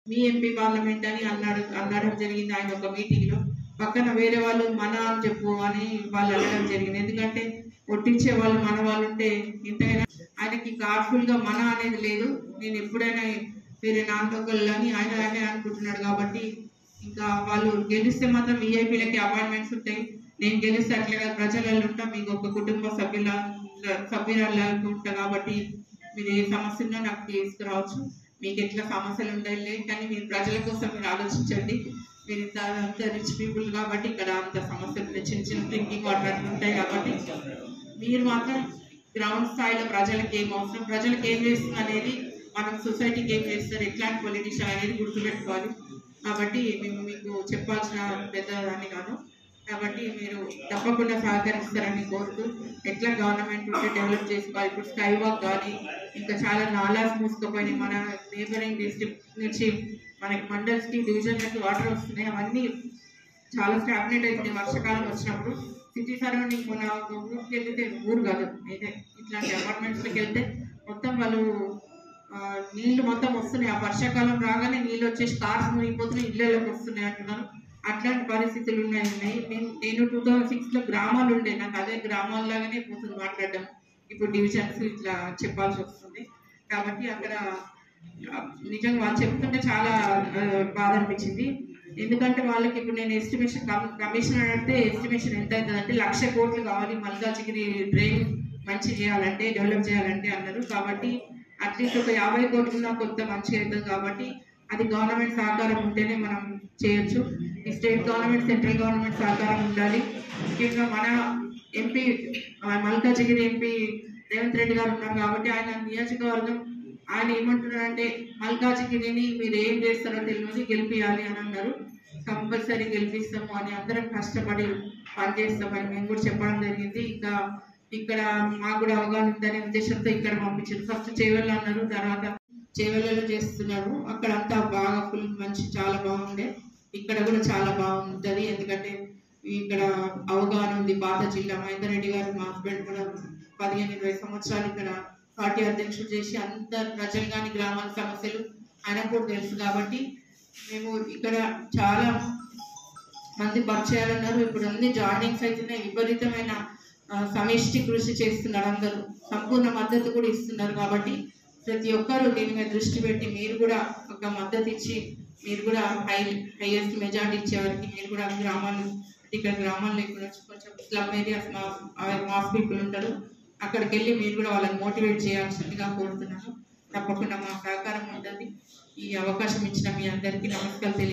మీ MP parliament అని అన్నాడు అనడం జరిగింది ఆయన ఒక మీటింగ్లో పక్కన వేరే వాళ్ళు మన అని చెప్పు అని వాళ్ళు అనడం జరిగింది ఎందుకంటే కొట్టించే వాళ్ళు మన వాళ్ళు ఉంటే ఇంతైనా ఆయనకి కార్ఫుల్ గా మన అనేది లేదు నేను ఎప్పుడైనా వేరే నాన్నకొకళ్ళు అని ఆయన ఆయనే అనుకుంటున్నాడు కాబట్టి ఇంకా వాళ్ళు గెలిస్తే మాత్రం విఐపీలకి అపాయింట్మెంట్స్ ఉంటాయి నేను గెలిస్తే అట్లే కాదు ప్రజలలో ఉంటా మీకు ఒక కుటుంబ సభ్యుల సభ్యురాలు ఉంటా కాబట్టి మీరు ఏ సమస్య ఉన్నా నాకు తీసుకురావచ్చు మీకు ఎట్లా సమస్యలు ఉంటాయి కానీ మీరు ప్రజల కోసం మీరు ఆలోచించండి మీరు ఇంత అంత రిచ్ పీపుల్ కాబట్టి ఇక్కడ అంత సమస్యలు ఉంటాయి. చిన్న చిన్న డ్రింకింగ్ వాటర్ అట్లా ఉంటాయి కాబట్టి మీరు మాత్రం గ్రౌండ్ స్థాయిలో ప్రజలకు ఏం అవసరం ప్రజలకు ఏం చేస్తుంది అనేది మనం సొసైటీకి ఏం చేస్తారు ఎట్లాంటి పొలిటీషియన్ అనేది గుర్తుపెట్టుకోవాలి కాబట్టి మేము మీకు చెప్పాల్సిన పెద్ద దాన్ని కాదు కాబట్టి మీరు తప్పకుండా సహకరిస్తారని కోరుతూ ఎట్లా గవర్నమెంట్ ఉంటే డెవలప్ చేసుకోవాలి ఇప్పుడు స్కై వాక్ కానీ ఇంకా చాలా నాలాస్ మూసుకుపోయినాయి మన నేబరింగ్ డిస్ట్రిక్ట్ నుంచి మనకి మండల్స్కి డివిజన్లకి వాటర్ వస్తున్నాయి అవన్నీ చాలా స్టాగ్నేట్ అవుతుంది వర్షాకాలం వచ్చినప్పుడు సిటీ సరౌండింగ్ మన ఒక ఊరికి వెళ్తే ఊరు కాదు ఇదే ఇట్లాంటి అపార్ట్మెంట్స్కి వెళ్తే మొత్తం వాళ్ళు ఆ, నీళ్లు మొత్తం వస్తున్నాయి ఆ వర్షాకాలం రాగానే నీళ్ళు వచ్చేసి కార్స్ మునిగిపోతున్నాయి ఇళ్ళలోకి వస్తున్నాయి అంటున్నారు అట్లాంటి పరిస్థితులు ఉన్నాయి ఉన్నాయి నేను- నేను టూ థౌజండ్ సిక్స్లో గ్రామాలు ఉండే నాకు అదే గ్రామాల్లాగానే పోతుంది మాట్లాడడం ఇప్పుడు డివిజన్స్ ఇట్లా చెప్పాల్సి వస్తుంది కాబట్టి అక్కడ ఆ, నిజంగా వాళ్ళు చెప్తుంటే చాలా ఆ, బాధ అనిపించింది ఎందుకంటే వాళ్ళకి ఇప్పుడు నేను ఎస్టిమేషన్ కమిషనర్ అంటే ఎస్టిమేషన్ ఎంత అవుతుంది అంటే లక్ష కోట్లు కావాలి మల్కాజిగిరి డ్రైన్ మంచి చేయాలంటే డెవలప్ చేయాలంటే అన్నారు కాబట్టి అట్లీస్ట్ ఒక యాభై కోట్ల కొంత మంచిగా అవుతుంది కాబట్టి అది గవర్నమెంట్ సహకారం ఉంటేనే మనం చేయొచ్చు ఈ స్టేట్ గవర్నమెంట్ సెంట్రల్ గవర్నమెంట్ సహకారం ఉండాలి ముఖ్యంగా మన ఎంపీ మల్కాజిగిరి ఎంపీ రేవంత్ రెడ్డి గారు ఉన్నారు కాబట్టి ఆయన నియోజకవర్గం ఆయన ఏమంటున్నారంటే మల్కాజిగిరిని మీరు ఏం చేస్తారో తెలియదు గెలిపియాలి అని అన్నారు కంపల్సరీ గెలిపిస్తాము అని అందరం కష్టపడి పనిచేస్తామని మేము కూడా చెప్పడం జరిగింది ఇంకా ఇక్కడ మాకు కూడా అవగాహన ఉందనే ఉద్దేశంతో ఇక్కడ పంపించారు ఫస్ట్ చేవెళ్ళ అన్నారు తర్వాత చేవెళ్ళలో చేస్తున్నారు అక్కడ అంతా బాగా ఫుల్ మంచి చాలా బాగుండే ఇక్కడ కూడా చాలా బాగుంటుంది ఎందుకంటే ఇక్కడ అవగాహన ఉంది పాత జిల్లా మహేందర్ రెడ్డి గారు మా హస్బెండ్ కూడా పదిహేను ఇరవై సంవత్సరాలు ఇక్కడ పార్టీ అధ్యక్షుడు చేసి అంత ప్రజలు కానీ గ్రామాల సమస్యలు ఆయనకు కూడా తెలుసు కాబట్టి మేము ఇక్కడ చాలా మంది పరిచయాలు ఇప్పుడు అన్ని జాయినింగ్స్ అవుతున్నాయి విపరీతమైన ఆ, సమిష్టి కృషి చేస్తున్నారు అందరూ సంపూర్ణ మద్దతు కూడా ఇస్తున్నారు కాబట్టి ప్రతి ఒక్కరూ దీని మీద దృష్టి పెట్టి మీరు కూడా ఒక మద్దతు ఇచ్చి మీరు కూడా హై హైయెస్ట్ మెజార్టీ ఇచ్చేవారికి మీరు కూడా గ్రామాలు ఇక్కడ గ్రామాల్లో ఇక్కడ వచ్చి కొంచెం స్లమ్ ఏరియాస్ మా మాస్ పీపుల్ ఉంటారు అక్కడికి వెళ్ళి మీరు కూడా వాళ్ళని మోటివేట్ చేయాల్సిందిగా కోరుతున్నాను తప్పకుండా మా సహకారం ఉంటుంది ఈ అవకాశం ఇచ్చిన మీ అందరికీ నమస్కారం తెలియ